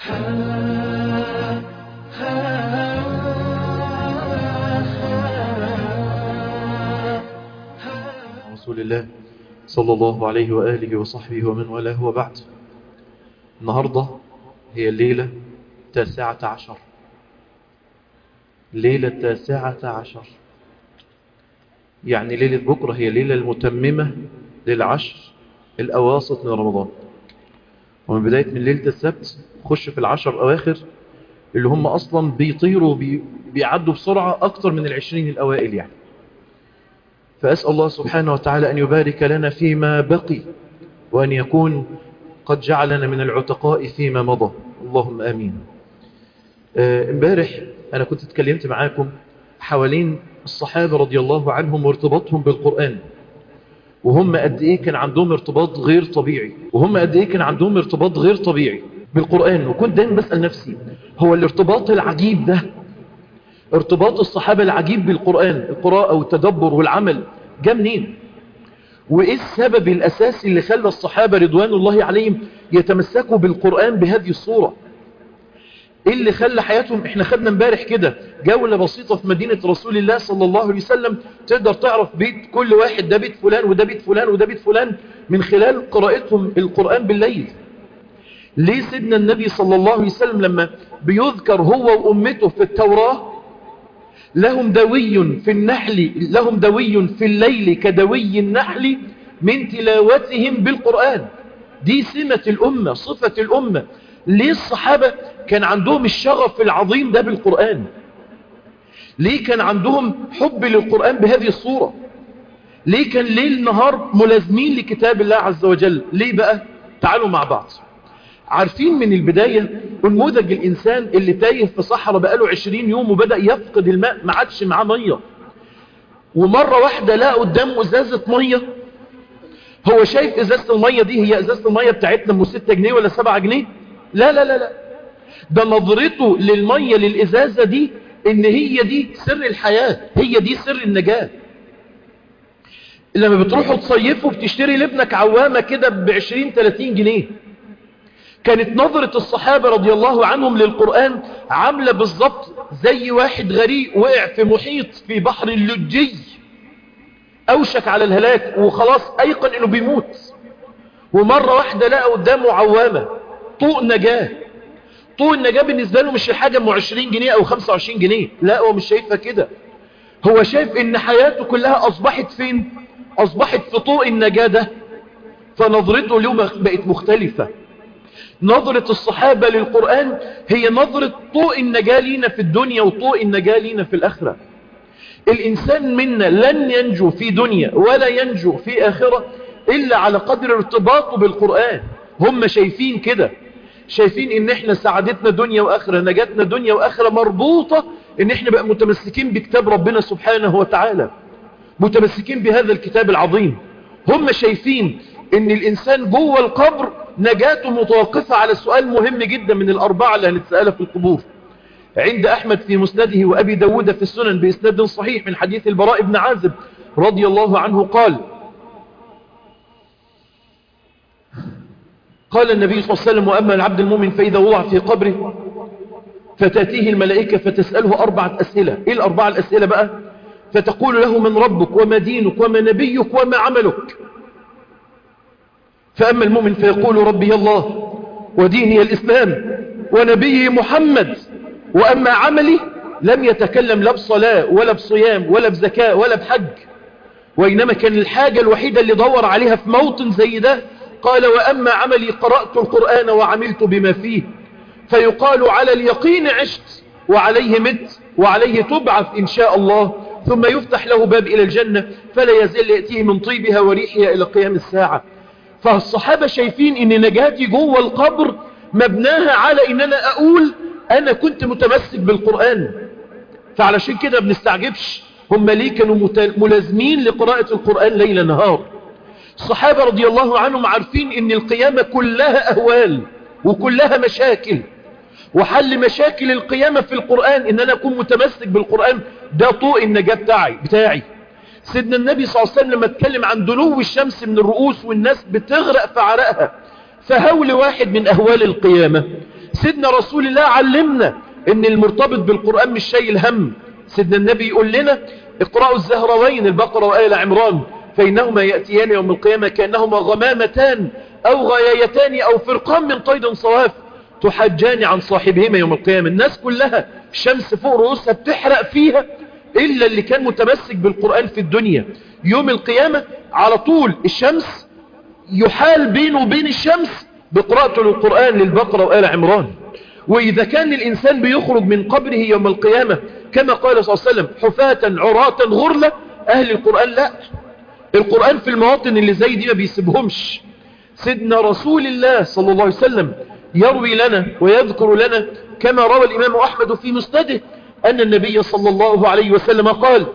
رسول الله صلى الله عليه وآله وصحبه ومن والاه وبعد النهاردة هي الليلة التاسعة عشر ليلة التاسعة عشر يعني ليلة بكرة هي ليلة المتممة للعشر الأواسط من رمضان ومن بداية من ليلة السبت خش في العشر أواخر اللي هم أصلا بيطيروا بي بيعدوا بسرعة أكتر من العشرين الأوائل يعني فأسأل الله سبحانه وتعالى أن يبارك لنا فيما بقي وأن يكون قد جعلنا من العتقاء فيما مضى اللهم آمين امبارح آه أنا كنت اتكلمت معاكم حوالين الصحابة رضي الله عنهم وارتباطهم بالقرآن وهم قد ايه كان عندهم ارتباط غير طبيعي وهم قد ايه كان عندهم ارتباط غير طبيعي بالقرآن وكنت دايما بسأل نفسي هو الارتباط العجيب ده ارتباط الصحابة العجيب بالقرآن القراءة والتدبر والعمل جاء منين وايه السبب الاساسي اللي خلى الصحابة رضوان الله عليهم يتمسكوا بالقرآن بهذه الصورة ايه اللي خلى حياتهم احنا خدنا امبارح كده جولة بسيطة في مدينة رسول الله صلى الله عليه وسلم تقدر تعرف بيت كل واحد ده بيت فلان وده بيت فلان وده بيت فلان من خلال قراءتهم القرآن بالليل ليه سيدنا النبي صلى الله عليه وسلم لما بيذكر هو وأمته في التوراة لهم دوي في النحل لهم دوي في الليل كدوي النحل من تلاوتهم بالقرآن دي سمة الأمة صفة الأمة ليه الصحابة كان عندهم الشغف العظيم ده بالقرآن ليه كان عندهم حب للقرآن بهذه الصورة ليه كان ليل نهار ملازمين لكتاب الله عز وجل ليه بقى تعالوا مع بعض عارفين من البداية نموذج الإنسان اللي تايه في صحراء بقاله عشرين يوم وبدأ يفقد الماء ما عادش معاه مية ومرة واحدة لقى قدامه إزازة مية هو شايف إزازة المية دي هي إزازة المية بتاعتنا ام 6 جنيه ولا 7 جنيه لا لا لا لا ده نظرته للمية للإزازة دي إن هي دي سر الحياة هي دي سر النجاة لما بتروحوا تصيفوا بتشتري لابنك عوامة كده بعشرين 30 جنيه كانت نظرة الصحابة رضي الله عنهم للقرآن عاملة بالظبط زي واحد غريق وقع في محيط في بحر اللجي أوشك على الهلاك وخلاص أيقن أنه بيموت ومرة واحدة لقى قدامه عوامة طوق نجاة طوق النجاة بالنسبة له مش حاجة ام 20 جنيه أو 25 جنيه لا هو مش شايفها كده هو شايف ان حياته كلها أصبحت فين أصبحت في طوق النجاة ده فنظرته اليوم بقت مختلفة نظرة الصحابة للقرآن هي نظرة طوق النجاة لينا في الدنيا وطوق النجاة لينا في الآخرة الإنسان منا لن ينجو في دنيا ولا ينجو في آخرة إلا على قدر ارتباطه بالقرآن هم شايفين كده شايفين ان احنا سعادتنا دنيا واخرة نجاتنا دنيا واخرة مربوطة ان احنا بقى متمسكين بكتاب ربنا سبحانه وتعالى متمسكين بهذا الكتاب العظيم هم شايفين ان الانسان جوه القبر نجاته متوقفة على سؤال مهم جدا من الاربعة اللي هنتسألها في القبور عند احمد في مسنده وابي داود في السنن باسناد صحيح من حديث البراء بن عازب رضي الله عنه قال قال النبي صلى الله عليه وسلم وأما العبد المؤمن فإذا وضع في قبره فتأتيه الملائكة فتسأله أربعة أسئلة إيه الأربعة الأسئلة بقى فتقول له من ربك وما دينك وما نبيك وما عملك فأما المؤمن فيقول ربي الله وديني الإسلام ونبيه محمد وأما عملي لم يتكلم لا بصلاة ولا بصيام ولا بزكاة ولا بحج وإنما كان الحاجة الوحيدة اللي دور عليها في موطن زي ده قال وأما عملي قرأت القرآن وعملت بما فيه فيقال على اليقين عشت وعليه مت وعليه تبعث إن شاء الله ثم يفتح له باب إلى الجنة فلا يزال يأتيه من طيبها وريحها إلى قيام الساعة فالصحابة شايفين ان نجاتي جوه القبر مبناها على ان انا اقول انا كنت متمسك بالقرآن فعلشان كده بنستعجبش هم ليه كانوا ملازمين لقراءة القرآن ليل نهار الصحابة رضي الله عنهم عارفين ان القيامة كلها اهوال وكلها مشاكل وحل مشاكل القيامة في القرآن ان انا اكون متمسك بالقرآن ده طوق النجاة بتاعي بتاعي سيدنا النبي صلى الله عليه وسلم لما اتكلم عن دنو الشمس من الرؤوس والناس بتغرق في عرقها فهول واحد من اهوال القيامة وسيدنا رسول الله علمنا ان المرتبط بالقرآن مش شايل هم سيدنا النبي يقول لنا اقرأوا الزهروين البقرة وآل عمران فإنهما يأتيان يوم القيامة كأنهما غمامتان أو غيايتان أو فرقان من قيد صواف تحجان عن صاحبهما يوم القيامة الناس كلها الشمس فوق رؤوسها بتحرق فيها إلا اللي كان متمسك بالقرآن في الدنيا يوم القيامة على طول الشمس يحال بينه وبين الشمس بقراءته للقرآن للبقرة وآل عمران وإذا كان الإنسان بيخرج من قبره يوم القيامة كما قال صلى الله عليه وسلم حفاة عراة غرلة أهل القرآن لا القرآن في المواطن اللي زي دي ما بيسيبهمش سيدنا رسول الله صلى الله عليه وسلم يروي لنا ويذكر لنا كما روى الإمام أحمد في مسنده أن النبي صلى الله عليه وسلم قال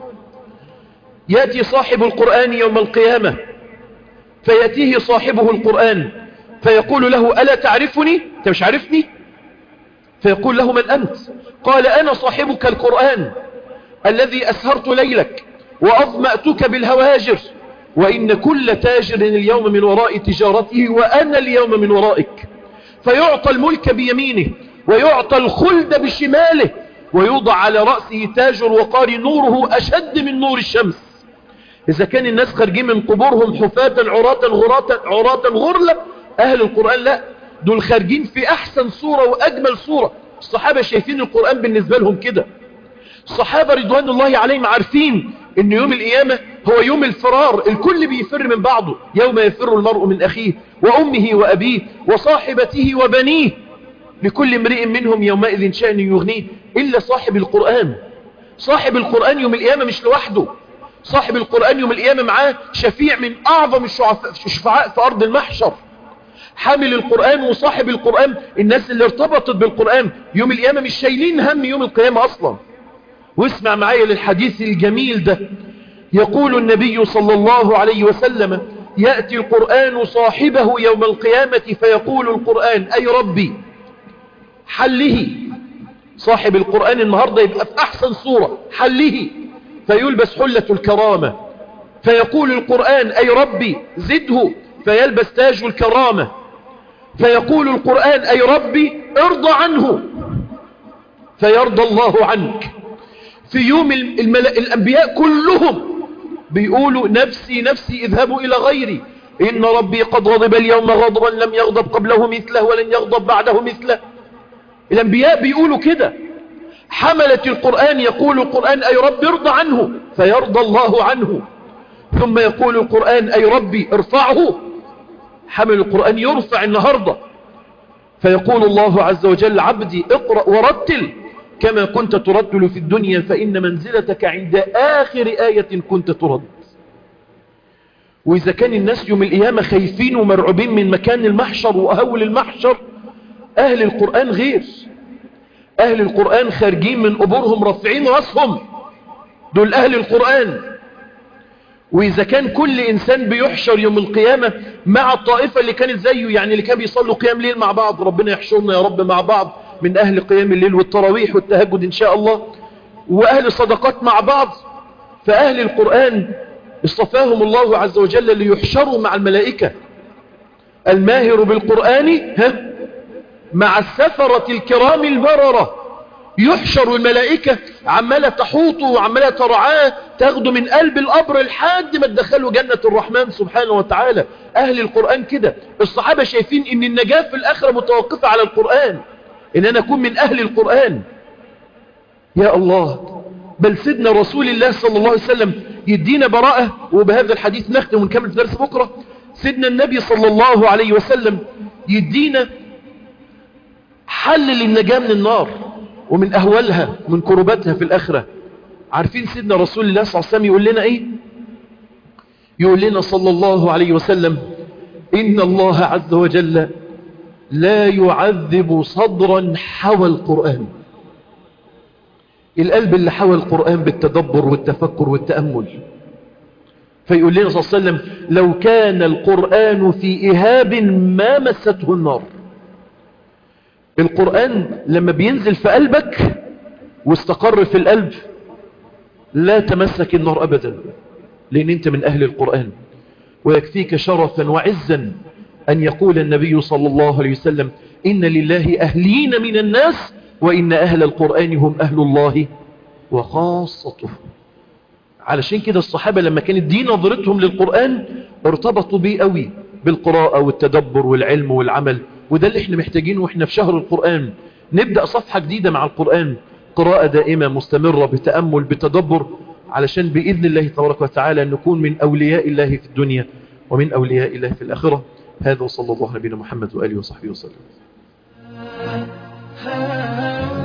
يأتي صاحب القرآن يوم القيامة فيأتيه صاحبه القرآن فيقول له ألا تعرفني أنت مش عارفني فيقول له من أنت قال أنا صاحبك القرآن الذي أسهرت ليلك وأظمأتك بالهواجر وإن كل تاجر اليوم من وراء تجارته وأنا اليوم من ورائك فيعطى الملك بيمينه ويعطى الخلد بشماله ويوضع على رأسه تاج وقار نوره أشد من نور الشمس إذا كان الناس خارجين من قبورهم حفاة عراة غراة عراة غرلة أهل القرآن لا دول خارجين في أحسن صورة وأجمل صورة الصحابة شايفين القرآن بالنسبة لهم كده الصحابة رضوان الله عليهم عارفين ان يوم القيامة هو يوم الفرار الكل بيفر من بعضه يوم يفر المرء من أخيه وأمه وأبيه وصاحبته وبنيه لكل امرئ منهم يومئذ شأن يغنيه إلا صاحب القرآن صاحب القرآن يوم القيامة مش لوحده صاحب القرآن يوم القيامة معاه شفيع من أعظم الشفعاء في أرض المحشر حامل القرآن وصاحب القرآن الناس اللي ارتبطت بالقرآن يوم القيامة مش شايلين هم يوم القيامة أصلا واسمع معايا للحديث الجميل ده يقول النبي صلى الله عليه وسلم يأتي القرآن صاحبه يوم القيامة فيقول القرآن أي ربي حله صاحب القرآن النهاردة يبقى في أحسن صورة حله فيلبس حلة الكرامة فيقول القرآن أي ربي زده فيلبس تاج الكرامة فيقول القرآن أي ربي ارضى عنه فيرضى الله عنك في يوم الملا... الأنبياء كلهم بيقولوا نفسي نفسي اذهبوا إلى غيري إن ربي قد غضب اليوم غضبا لم يغضب قبله مثله ولن يغضب بعده مثله الأنبياء بيقولوا كده حملة القرآن يقول القرآن أي رب ارضى عنه فيرضى الله عنه ثم يقول القرآن أي ربي ارفعه حمل القرآن يرفع النهاردة فيقول الله عز وجل عبدي اقرأ ورتل كما كنت ترتل في الدنيا فإن منزلتك عند آخر آية كنت ترد وإذا كان الناس يوم القيامة خايفين ومرعوبين من مكان المحشر وأهول المحشر أهل القرآن غير أهل القرآن خارجين من قبورهم رافعين راسهم دول أهل القرآن وإذا كان كل إنسان بيحشر يوم القيامة مع الطائفة اللي كانت زيه يعني اللي كان بيصلوا قيام ليل مع بعض ربنا يحشرنا يا رب مع بعض من أهل قيام الليل والتراويح والتهجد إن شاء الله وأهل الصدقات مع بعض فأهل القرآن اصطفاهم الله عز وجل ليحشروا مع الملائكة الماهر بالقرآن ها مع السفرة الكرام البررة يحشر الملائكة عمالة تحوطه وعمالة ترعاه تاخده من قلب القبر لحد ما تدخله جنة الرحمن سبحانه وتعالى أهل القرآن كده الصحابة شايفين ان النجاة في الآخرة متوقفة على القرآن ان انا اكون من اهل القرآن يا الله بل سيدنا رسول الله صلى الله عليه وسلم يدينا براءة وبهذا الحديث نختم ونكمل في درس بكرة سيدنا النبي صلى الله عليه وسلم يدينا حل للنجاة من النار ومن أهوالها ومن كرباتها في الآخرة عارفين سيدنا رسول الله صلى الله عليه وسلم يقول لنا إيه يقول لنا صلى الله عليه وسلم إن الله عز وجل لا يعذب صدرا حوى القرآن القلب اللي حوى القرآن بالتدبر والتفكر والتأمل فيقول لنا صلى الله عليه وسلم لو كان القرآن في إهاب ما مسته النار القرآن لما بينزل في قلبك واستقر في القلب لا تمسك النار أبدا لأن أنت من أهل القرآن ويكفيك شرفا وعزا أن يقول النبي صلى الله عليه وسلم إن لله أهلين من الناس وإن أهل القرآن هم أهل الله وخاصته علشان كده الصحابة لما كانت دي نظرتهم للقرآن ارتبطوا بيه قوي بالقراءة والتدبر والعلم والعمل وده اللي احنا محتاجينه واحنا في شهر القرآن نبدأ صفحة جديدة مع القرآن قراءة دائمة مستمرة بتأمل بتدبر علشان بإذن الله تبارك وتعالى نكون من أولياء الله في الدنيا ومن أولياء الله في الآخرة هذا وصلى الله على نبينا محمد وآله وصحبه وسلم